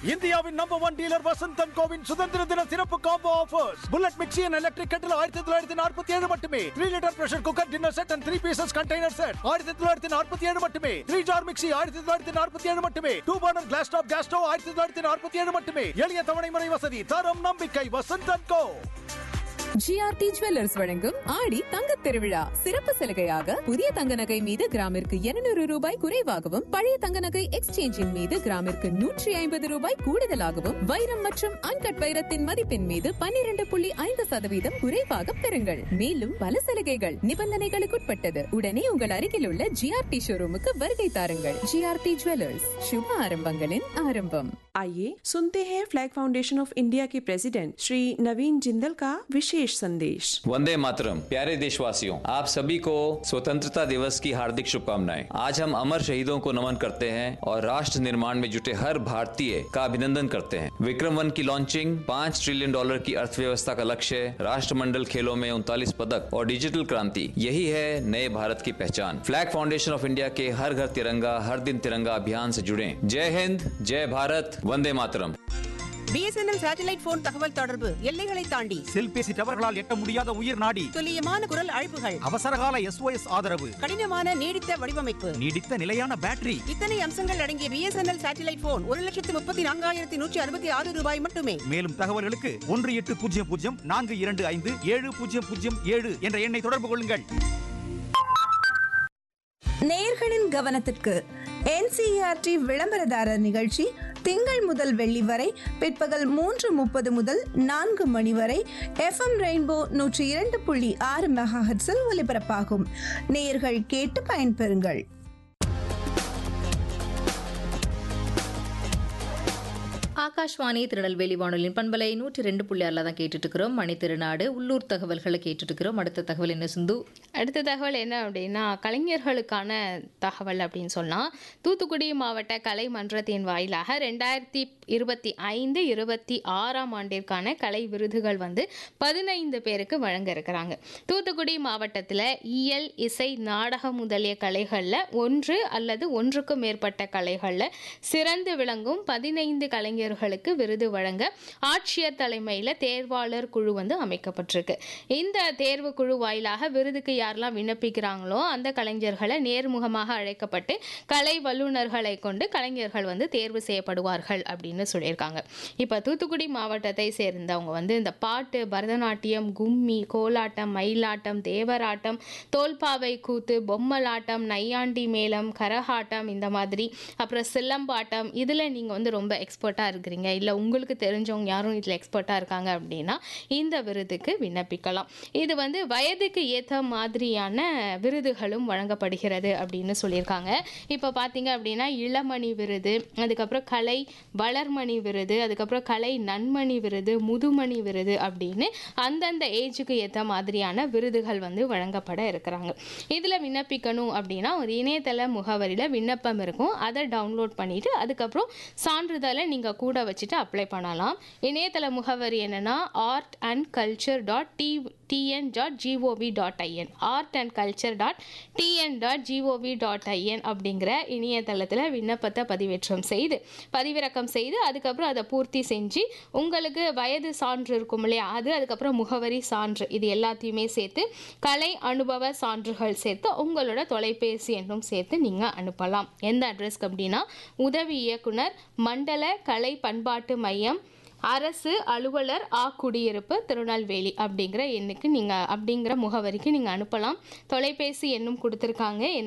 இந்தியாவின் number one dealer Vasanthan கோவின் சுதந்திர தின சிறப்பு combo offers bullet mixie and electric கட்டில் ஆயிரத்தி தொள்ளாயிரத்தி நாற்பத்தி ஏழு மட்டுமே three litre pressure cooker dinner set and three pieces container set ஆயிரத்தி தொள்ளாயிரத்தி நாற்பத்தி ஏழு மட்டுமே த்ரீ ஜார் மிக்சி ஆயிரத்தி தொள்ளாயிரத்தி நாற்பத்தி ஏழு மட்டுமே two burner glass top gas stove ஆயிரத்தி தொள்ளாயிரத்தி நாற்பத்தி ஏழு மட்டுமே எளிய தவணை முறை வசதி தரம் நம்பிக்கை வசந்தன் கோ ஜிஆர்டி ஜுவல்லர்ஸ் வழங்கும் ஆடி தங்கத் திருவிழா சிறப்பு சலுகையாக புதிய தங்க நகை மீது கிராமிற்கு 200 ரூபாய் குறைவாகவும் பழைய தங்க நகை எக்ஸ்சேஞ்சின் மீது கிராமிற்கு நூற்றி ஐம்பது ரூபாய் கூடுதலாகவும் வைரம் மற்றும் அன்கட் வைரத்தின் மதிப்பின் மீது 12.5% புள்ளி ஐந்து சதவீதம் குறைவாக பெறுங்கள் மேலும் பல சலுகைகள் நிபந்தனைகளுக்குட்பட்டது உடனே உங்கள் அருகில் உள்ள ஜிஆர்டி ஷோரூமுக்கு வருகை தாருங்கள் ஜிஆர்டி ஜுவல்லர்ஸ் சுப ஆரம்பங்களின் ஆரம்பம் आइए सुनते हैं फ्लैग फाउंडेशन ऑफ इंडिया के प्रेसिडेंट श्री नवीन जिंदल का विशेष संदेश वंदे मातरम प्यारे देशवासियों आप सभी को स्वतंत्रता दिवस की हार्दिक शुभकामनाएं आज हम अमर शहीदों को नमन करते हैं और राष्ट्र निर्माण में जुटे हर भारतीय का अभिनंदन करते हैं विक्रम वन की लॉन्चिंग पाँच ट्रिलियन डॉलर की अर्थव्यवस्था का लक्ष्य राष्ट्रमंडल खेलों में उनतालीस पदक और डिजिटल क्रांति यही है नए भारत की पहचान फ्लैग फाउंडेशन ऑफ इंडिया के हर घर तिरंगा हर दिन तिरंगा अभियान से जुड़े जय हिंद जय भारत वंदे मातरम பிஎஸ்என்எல் சேட்டலைட் போன் தகவல் தொடர்பு எல்லைகளை தாண்டி செல்பேசி டவர்களால் எட்ட முடியாத உயிர் நாடி துல்லியமான குரல் அழைப்புகள் அவசரகால எஸ்ஓஎஸ் ஆதரவு கடினமான நீடித்த வடிவமைப்பு நீடித்த நிலையான பேட்டரி இத்தனை அம்சங்கள் அடங்கிய பிஎஸ்என்எல் சேட்டலைட் போன் ஒரு லட்சத்து முப்பத்தி நான்காயிரத்தி நூற்றி அறுபத்தி ஆறு ரூபாய் மட்டுமே மேலும் தகவல்களுக்கு ஒன்று எட்டு பூஜ்ஜியம் பூஜ்ஜியம் நான்கு இரண்டு ஐந்து ஏழு பூஜ்ஜியம் பூஜ்ஜியம் ஏழு என்ற எண்ணை தொடர்பு கொள்ளுங்கள் நேயர்களின் கவனத்திற்கு என்சிஆர்டி விளம்பரதாரர் நிகழ்ச்சி திங்கள் முதல் வெள்ளி வரை பிற்பகல் மூன்று முப்பது முதல் நான்கு மணி வரை எஃப்எம் ரெயின்போ நூற்றி இரண்டு புள்ளி ஆறு மெகாஹெட்ஸில் ஒலிபரப்பாகும் நேயர்கள் கேட்டு பயன்பெறுங்கள் ஆகாஷ்வாணி திருநெல்வேலி வானொலியின் பண்பலை நூற்றி ரெண்டு புள்ளி ஆறில் தான் கேட்டுட்டு இருக்கிறோம் மணி திருநாடு உள்ளூர் தகவல்களை கேட்டுட்டு இருக்கிறோம் அடுத்த தகவல் என்ன சிந்து அடுத்த தகவல் என்ன அப்படின்னா கலைஞர்களுக்கான தகவல் அப்படின்னு சொன்னால் தூத்துக்குடி மாவட்ட கலை மன்றத்தின் வாயிலாக ரெண்டாயிரத்தி இருபத்தி ஐந்து இருபத்தி ஆறாம் ஆண்டிற்கான கலை விருதுகள் வந்து பதினைந்து பேருக்கு வழங்க இருக்கிறாங்க தூத்துக்குடி மாவட்டத்தில் இயல் இசை நாடகம் முதலிய கலைகளில் ஒன்று அல்லது ஒன்றுக்கும் மேற்பட்ட கலைகளில் சிறந்து விளங்கும் பதினைந்து கலைஞர்களுக்கு விருது வழங்க ஆட்சியர் தலைமையில் தேர்வாளர் குழு வந்து அமைக்கப்பட்டிருக்கு இந்த தேர்வு குழு வாயிலாக விருதுக்கு யாரெல்லாம் விண்ணப்பிக்கிறாங்களோ அந்த கலைஞர்களை நேர்முகமாக அழைக்கப்பட்டு கலை வல்லுநர்களை கொண்டு கலைஞர்கள் வந்து தேர்வு செய்யப்படுவார்கள் அப்படின்னு சொல்லியிருக்காங்க இப்போ தூத்துக்குடி மாவட்டத்தை சேர்ந்தவங்க வந்து இந்த பாட்டு பரதநாட்டியம் கும்மி கோலாட்டம் மயிலாட்டம் தேவராட்டம் தோல்பாவை கூத்து பொம்மலாட்டம் நையாண்டி மேளம் கரகாட்டம் இந்த மாதிரி அப்புறம் சிலம்பாட்டம் இதில் நீங்கள் வந்து ரொம்ப எக்ஸ்பர்ட்டாக இருக்கிறீங்க இல்லை உங்களுக்கு தெரிஞ்சவங்க யாரும் இதில் எக்ஸ்பர்ட்டாக இருக்காங்க அப்படின்னா இந்த விருதுக்கு விண்ணப்பிக்கலாம் இது வந்து வயதுக்கு ஏற்ற மாதிரியான விருதுகளும் வழங்கப்படுகிறது அப்படின்னு சொல்லியிருக்காங்க இப்போ பார்த்தீங்க அப்படின்னா இளமணி விருது அதுக்கப்புறம் கலை வளர்மணி விருது அதுக்கப்புறம் கலை நன்மணி விருது முதுமணி விருது அப்படின்னு அந்தந்த ஏஜுக்கு ஏற்ற மாதிரியான விருதுகள் வந்து வழங்கப்பட இருக்கிறாங்க இதில் விண்ணப்பிக்கணும் அப்படின்னா ஒரு இணையதள முகவரியில் விண்ணப்பம் இருக்கும் அதை டவுன்லோட் பண்ணிவிட்டு அதுக்கப்புறம் சான்றிதழை நீங்கள் கூட வச்சுட்டு அப்ளை பண்ணலாம் இணையதள முகவரி என்னென்னா art and culture dot T TN dot GOV dot IN art and culture dot TN dot GOV dot IN அப்படிங்கிற இணையதளத்தில் விண்ணப்பத்தை பதிவேற்றம் செய்து பதிவிறக்கம் செய்து அதுக்கப்புறம் அதை பூர்த்தி செஞ்சு உங்களுக்கு வயது சான்று இருக்கும் இல்லையா அது அதுக்கப்புறம் முகவரி சான்று இது எல்லாத்தையுமே சேர்த்து கலை அனுபவ சான்றுகள் சேர்த்து உங்களோட தொலைபேசி எண்ணும் சேர்த்து நீங்கள் அனுப்பலாம் எந்த அட்ரஸ்க்கு அப்படின்னா உதவி இயக்குனர் மண்டல கலை பண்பாட்டு மையம் அரசு அலுவலர் ஆ குடியிருப்பு திருநெல்வேலி அப்படிங்கிற எண்ணுக்கு நீங்கள் அப்படிங்கிற முகவரிக்கு நீங்கள் அனுப்பலாம் தொலைபேசி எண்ணும் கொடுத்துருக்காங்க